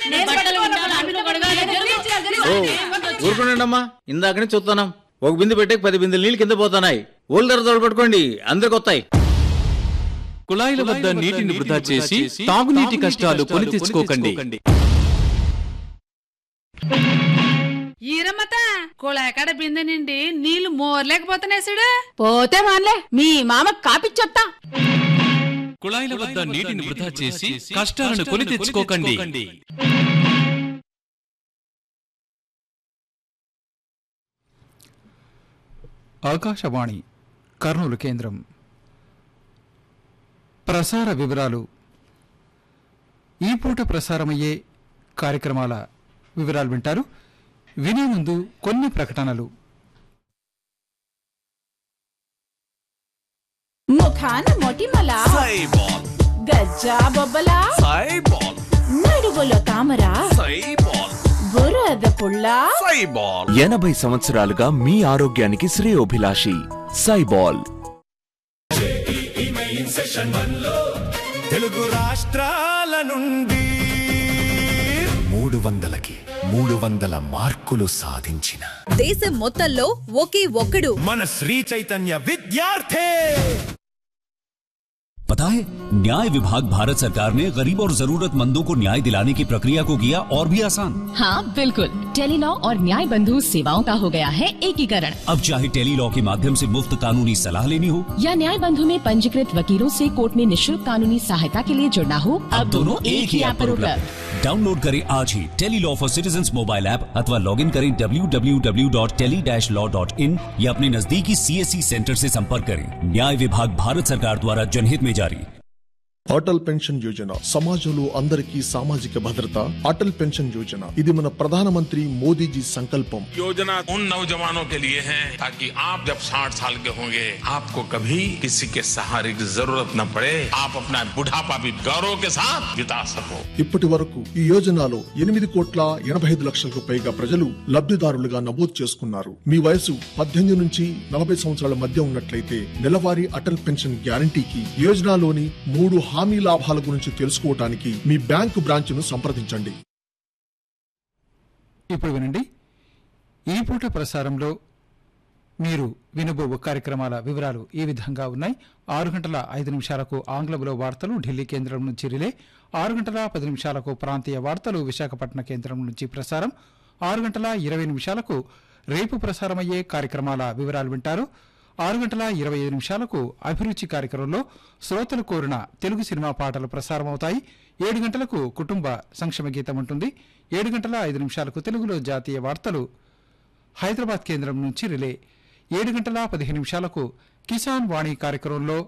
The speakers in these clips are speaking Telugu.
నేను బట్టలు పట్టుకోను, వింటాను, అంట్లు నేను కడగాలి, నేను జరుగు. గెలిచాను, ఓ గెలిచాను. ఊరుకోండి అమ్మా ఇందాక నుంచి చూస్తున్నాం ఒక బిందె పెట్టే పది బిందెలు నీళ్ళు కింద పోతున్నాయి ఓల్డర్ తోడు పట్టుకోండి అందరికి వస్తాయి కుళాయిల వద్ద నీటిని వృధా చేసి తాగునీటి కష్టాలు కొని తెచ్చుకోకండి ఈరమ్మత కుళాయికాడ బిందె నిండి నీళ్లు మోర్లేకపోతున్నాయి చూడు పోతే మాన్లే మీ మామ కాపిచ్చొత్తా కుళాయిల వద్ద నీటిని వృధా చేసి కష్టాలను కొని తెచ్చుకోకండి ఆకాశవాణి కర్నూలు కేంద్రం ప్రసార వివరాలు ఈ పూట ప్రసారమయ్యే కార్యక్రమాల వివరాలు వింటారు వినే ముందు కొన్ని ప్రకటనలు ముఖాన మొటిమల సైబాల్ గజ్జా బొబ్బల సైబాల్ నడుగులో తామర సైబాల్ బురద పుల్ల సైబాల్ ఎనభై సంవత్సరాలుగా మీ ఆరోగ్యానికి శ్రేయోభిలాషి సైబాల్ తెలుగు రాష్ట్రాల నుండి మూడు వందలకి మూడు వందల మార్కులు సాధించిన దేశం మొత్తంలో ఒకే ఒక్కడు మన శ్రీ చైతన్య విద్యార్థి पता है न्याय विभाग भारत सरकार ने गरीब और जरूरतमंदों को न्याय दिलाने की प्रक्रिया को किया और भी आसान हाँ बिल्कुल टेलीलॉ और न्याय बंधु सेवाओं का हो गया है एकीकरण अब चाहे टेली लॉ के माध्यम से मुफ्त कानूनी सलाह लेनी हो या न्याय बंधु में पंजीकृत वकीलों से कोर्ट में निशुल्क कानूनी सहायता के लिए जुड़ना हो अब दोनों एक ही ऐप पर उपलब्ध डाउनलोड करें आज ही tele law for citizen mobile app अथवा लॉग इन करें www.tele-law.in या अपने नजदीकी सीएससी सेंटर से संपर्क करें न्याय विभाग भारत सरकार द्वारा जनहित में जारी అటల్ పెన్షన్ యోజన సమాజంలో అందరికీ సామాజిక భద్రత అటల్ పెన్షన్ యోజన ఇది మన ప్రధానమంత్రి మోదీజీ సంకల్పం योजना उन नौजवानों के लिए है ताकि आप जब 60 साल के होंगे आपको कभी किसी के सहारे की जरूरत न पड़े आप अपना बुढ़ापा भी गौरव के साथ बिता सको ఇప్పటి వరకు ఈ యోజనలో ఎనిమిది కోట్ల ఎనభై ఐదు లక్షలకు పైగా ప్రజలు లబ్ధిదారులుగా నమోదు చేసుకున్నారు మీ వయసు పద్దెనిమిది నుంచి నలభై సంవత్సరాల మధ్య ఉన్నట్లయితే నెలవారీ అటల్ పెన్షన్ గ్యారంటీకి యోజనలోని మూడు హామీ లాభాల గురించి తెలుసుకోవడానికి మీ బ్యాంకు బ్రాంచ్ను సంప్రదించండి ఇప్పుడు వినండి ఈ పూట ప్రసారంలో మీరు వినబోవు కార్యక్రమాల వివరాలు ఈ విధంగా ఉన్నాయి ఆరు గంటల ఐదు నిమిషాలకు ఆంగ్లంలో వార్తలు ఢిల్లీ కేంద్రం నుంచి రిలే ఆరు గంటల పది నిమిషాలకు ప్రాంతీయ వార్తలు విశాఖపట్నం కేంద్రం నుంచి ప్రసారం ఆరు గంటల ఇరవై నిమిషాలకు రేపు ప్రసారమయ్యే కార్యక్రమాల వివరాలు వింటారు ఆరు గంటల ఇరవై ఐదు నిమిషాలకు అభిరుచి కార్యక్రమంలో శ్రోతలు కోరిన తెలుగు సినిమా పాటలు ప్రసారమవుతాయి ఏడు గంటలకు కుటుంబ సంక్షేమ గీతం ఉంటుంది ఏడు గంటల ఐదు నిమిషాలకు తెలుగులో జాతీయ వార్తలు హైదరాబాద్ కేంద్రం నుంచి రిలే ఏడు గంటల పదిహేను నిమిషాలకు కిసాన్ వాణి కార్యక్రమంలో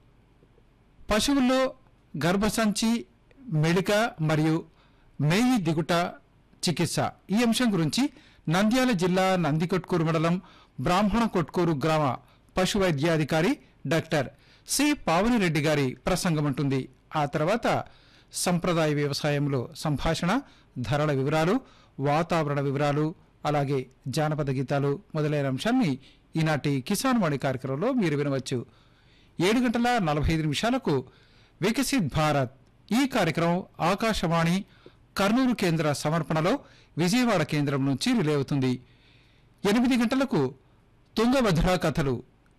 పశువుల్లో గర్భసంచి మెడిక మరియు మేయి దిగుట చికిత్స ఈ అంశం గురించి నంద్యాల జిల్లా నందికొట్కూరు మండలం బ్రాహ్మణ కొట్కూరు గ్రామ పశు వైద్యాధికారి డాక్టర్ సి పావనిరెడ్డి గారి ప్రసంగం ఉంటుంది ఆ తర్వాత సంప్రదాయ వ్యవసాయంలో సంభాషణ ధరల వివరాలు వాతావరణ వివరాలు అలాగే జానపద గీతాలు మొదలైన అంశాన్ని ఈనాటి కిసాన్ వాణి కార్యక్రమంలో మీరు వినవచ్చు ఏడు గంటల నలభై ఐదు నిమిషాలకు వికసిత్ భారత్ ఈ కార్యక్రమం ఆకాశవాణి కర్నూలు కేంద్ర సమర్పణలో విజయవాడ కేంద్రం నుంచి రిలే అవుతుంది ఎనిమిది గంటలకు తుంగభద్ర కథలు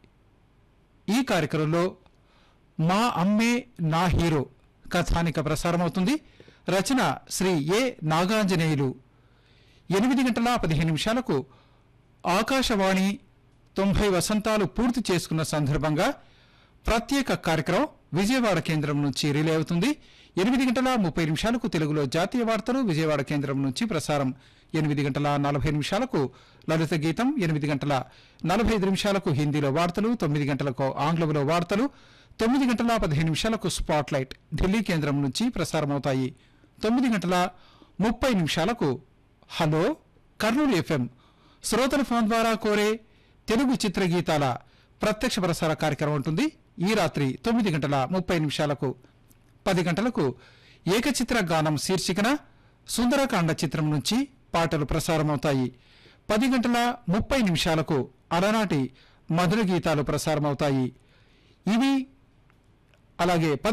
ఈ కార్యక్రమంలో మా అమ్మే నా హీరో కథానిక ప్రసారమవుతుంది రచన శ్రీ ఏ నాగాంజనేయులు ఎనిమిది గంటల పదిహేను నిమిషాలకు ఆకాశవాణి తొంభై వసంతాలు పూర్తి చేసుకున్న సందర్భంగా ప్రత్యేక కార్యక్రమం విజయవాడ కేంద్రం నుంచి రిలే అవుతుంది ఎనిమిది గంటల ముప్పై నిమిషాలకు తెలుగులో జాతీయ వార్తలు విజయవాడ కేంద్రం నుంచి ప్రసారం ఎనిమిది గంటల నలభై నిమిషాలకు లలిత గీతం ఎనిమిది గంటల నలభై ఐదు నిమిషాలకు హిందీలో వార్తలు తొమ్మిది గంటలకు ఆంగ్లంలో వార్తలు తొమ్మిది గంటల పదిహేను నిమిషాలకు స్పాట్ లైట్ ఢిల్లీ కేంద్రం నుంచి ప్రసారమవుతాయి తొమ్మిది గంటల ముప్పై నిమిషాలకు హలో కర్నూలు ఎఫ్ఎం శ్రోతల ఫోన్ ద్వారా కోరే తెలుగు చిత్రగీతాల ప్రత్యక్ష ప్రసార కార్యక్రమం ఉంటుంది ఈ రాత్రి తొమ్మిది గంటల ముప్పై నిమిషాలకు పది గంటలకు ఏకచిత్ర గానం శీర్షికన సుందరకాండ చిత్రం నుంచి పాటలు ప్రసారమవుతాయి పది గంటల ముప్పై నిమిషాలకు అలనాటి మధుర గీతాలు ప్రసారమవుతాయి ఇవి అలాగే